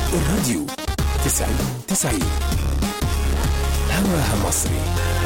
الراديو تسعين تسعين هواها مصري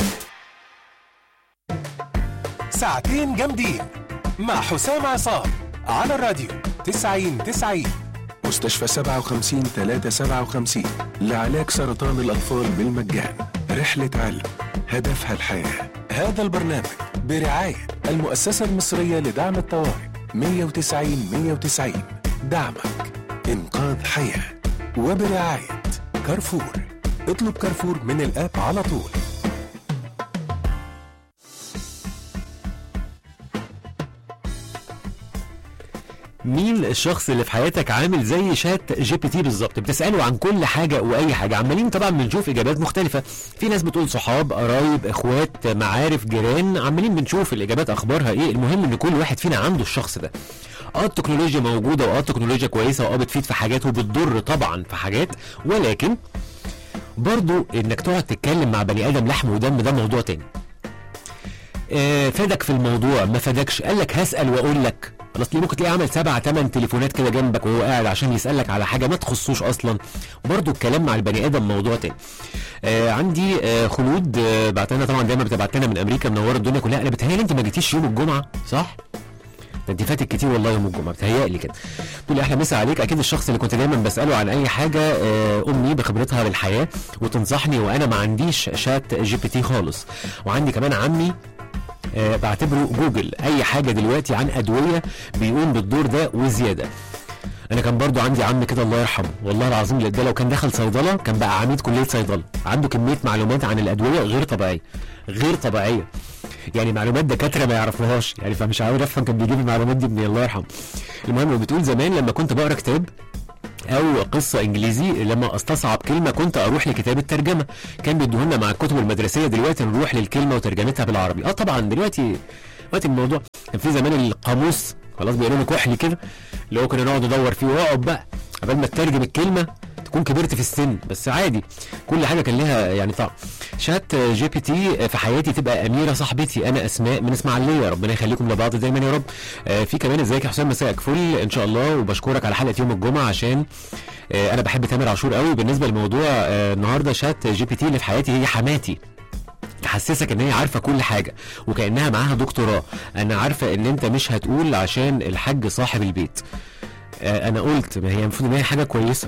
ساعتين جامدين مع حسام عصام على الراديو تسعين تسعين مستشفى سبعة وخمسين تلاتة سبعة وخمسين لعلاج سرطان الأطفال بالمجان رحلة علم هدفها الحياة هذا البرنامج برعاية المؤسسة المصرية لدعم الطوارئ 190 190 دعمك إنقاذ حياة وبرعاية كارفور اطلب كارفور من الآب على طول مين الشخص اللي في حياتك عامل زي شات جي بي تي بالظبط بتساله عن كل حاجه واي حاجه عمالين طبعا بنشوف اجابات مختلفه في ناس بتقول صحاب قرايب اخوات معارف جيران عمالين بنشوف الاجابات اخبارها ايه المهم ان كل واحد فينا عنده الشخص ده اه التكنولوجيا موجوده واه التكنولوجيا كويسه واه بتفيد في حاجات وبتضر طبعا في حاجات ولكن برضو انك تقعد تتكلم مع بني ادم لحم ودم ده موضوع تاني آه، فادك في الموضوع ما فادكش قال لك هسال واقول لك خلاص ليه ممكن تلاقيه عمل سبع ثمان تليفونات كده جنبك وهو قاعد عشان يسالك على حاجه ما تخصوش اصلا برضو الكلام مع البني ادم موضوع تاني آه عندي آه خلود آه بعت لنا طبعا دايما بتبعت لنا من امريكا منوره الدنيا كلها انا بتهيألي انت ما جيتيش يوم الجمعه صح؟ ده انت فاتك كتير والله يوم الجمعه بتهيألي كده تقول لي احلى مسا عليك اكيد الشخص اللي كنت دايما بساله عن اي حاجه آه، امي بخبرتها بالحياه وتنصحني وانا ما عنديش شات جي بي تي خالص وعندي كمان عمي آه، بعتبره جوجل اي حاجه دلوقتي عن ادويه بيقوم بالدور ده وزياده انا كان برضو عندي عم كده الله يرحمه والله العظيم اللي ده لو كان دخل صيدله كان بقى عميد كليه صيدله عنده كميه معلومات عن الادويه غير طبيعيه غير طبيعيه يعني معلومات دكاتره ما يعرفوهاش يعني فمش عاوز افهم كان بيجيب المعلومات دي منين الله يرحمه المهم بتقول زمان لما كنت بقرا كتاب او قصه انجليزي لما استصعب كلمه كنت اروح لكتاب الترجمه كان بيدوهولنا مع الكتب المدرسيه دلوقتي نروح للكلمه وترجمتها بالعربي اه طبعا دلوقتي دلوقتي الموضوع كان في زمان القاموس خلاص بيقولوا لي كحلي كده اللي هو كنا نقعد ندور فيه واقعد بقى قبل ما تترجم الكلمه تكون كبرت في السن بس عادي كل حاجه كان لها يعني طعم شات جي بي تي في حياتي تبقى اميره صاحبتي انا اسماء من اسماعيليه ربنا يخليكم لبعض دايما يا رب آه، في كمان ازيك يا حسام مساءك فل ان شاء الله وبشكرك على حلقه يوم الجمعه عشان آه، انا بحب تامر عاشور قوي بالنسبه لموضوع آه، النهارده شات جي بي تي اللي في حياتي هي حماتي تحسسك ان هي عارفه كل حاجه وكانها معاها دكتوراه انا عارفه ان انت مش هتقول عشان الحاج صاحب البيت آه، انا قلت ما هي المفروض ان هي حاجه كويسه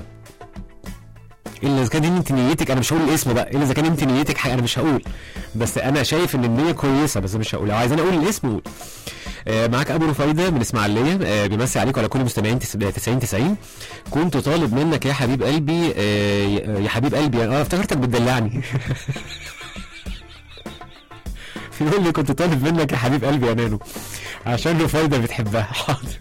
الا اذا كان انت نيتك انا مش هقول الاسم بقى الا اذا كان انت نيتك حاجه انا مش هقول بس انا شايف ان النيه كويسه بس مش هقول لو عايز انا اقول الاسم قول آه، معاك ابو رفايده من اسماعيليه آه، بيمسي عليك وعلى كل مستمعين 90 90 كنت طالب منك يا حبيب قلبي آه، يا حبيب قلبي اه افتكرتك بتدلعني بيقول لي كنت طالب منك يا حبيب قلبي يا نانو عشان رفايده بتحبها حاضر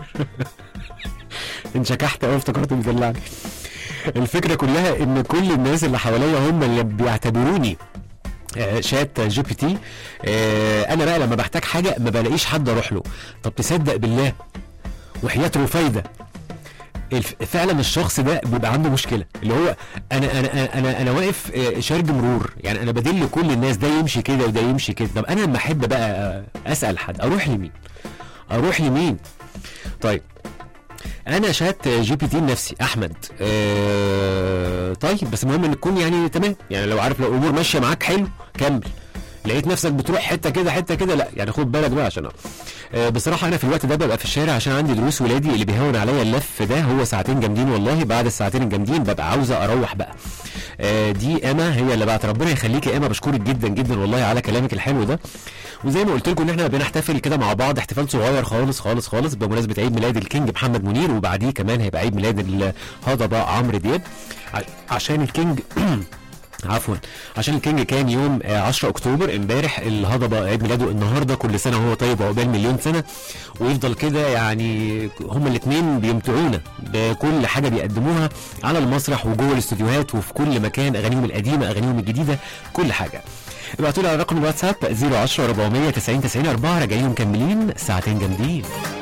انشكحت قوي افتكرت بتدلعني الفكره كلها ان كل الناس اللي حواليا هم اللي بيعتبروني آه، شات جي بي تي آه، انا بقى لما بحتاج حاجه ما بلاقيش حد اروح له طب تصدق بالله وحياه رفايده الف... فعلا الشخص ده بيبقى عنده مشكله اللي هو انا انا انا انا واقف آه، شرج مرور يعني انا بدل كل الناس ده يمشي كده وده يمشي كده طب انا لما احب بقى آه، اسال حد اروح لمين اروح لمين طيب انا شات جي بي تي لنفسي احمد آه طيب بس المهم ان تكون يعني تمام يعني لو عارف لو الامور ماشيه معاك حلو كمل لقيت نفسك بتروح حته كده حته كده لا يعني خد بالك بقى عشان آه بصراحه انا في الوقت ده ببقى في الشارع عشان عندي دروس ولادي اللي بيهون عليا اللف ده هو ساعتين جامدين والله بعد الساعتين الجامدين ببقى عاوزه اروح بقى آه دي اما هي اللي بعت ربنا يخليك يا اما بشكرك جدا جدا والله على كلامك الحلو ده وزي ما قلت لكم ان احنا بنحتفل كده مع بعض احتفال صغير خالص خالص خالص بمناسبه عيد ميلاد الكينج محمد منير وبعديه كمان هيبقى عيد ميلاد الهضبه عمرو دياب ع- عشان الكينج عفوا عشان الكينج كان يوم آه، 10 اكتوبر امبارح الهضبه عيد ميلاده النهارده كل سنه وهو طيب وعقبال مليون سنه ويفضل كده يعني هما الاثنين بيمتعونا بكل حاجه بيقدموها على المسرح وجوه الاستوديوهات وفي كل مكان اغانيهم القديمه اغانيهم الجديده كل حاجه ابعتوا لي على رقم الواتساب 010 490 90 4 راجعين مكملين ساعتين جامدين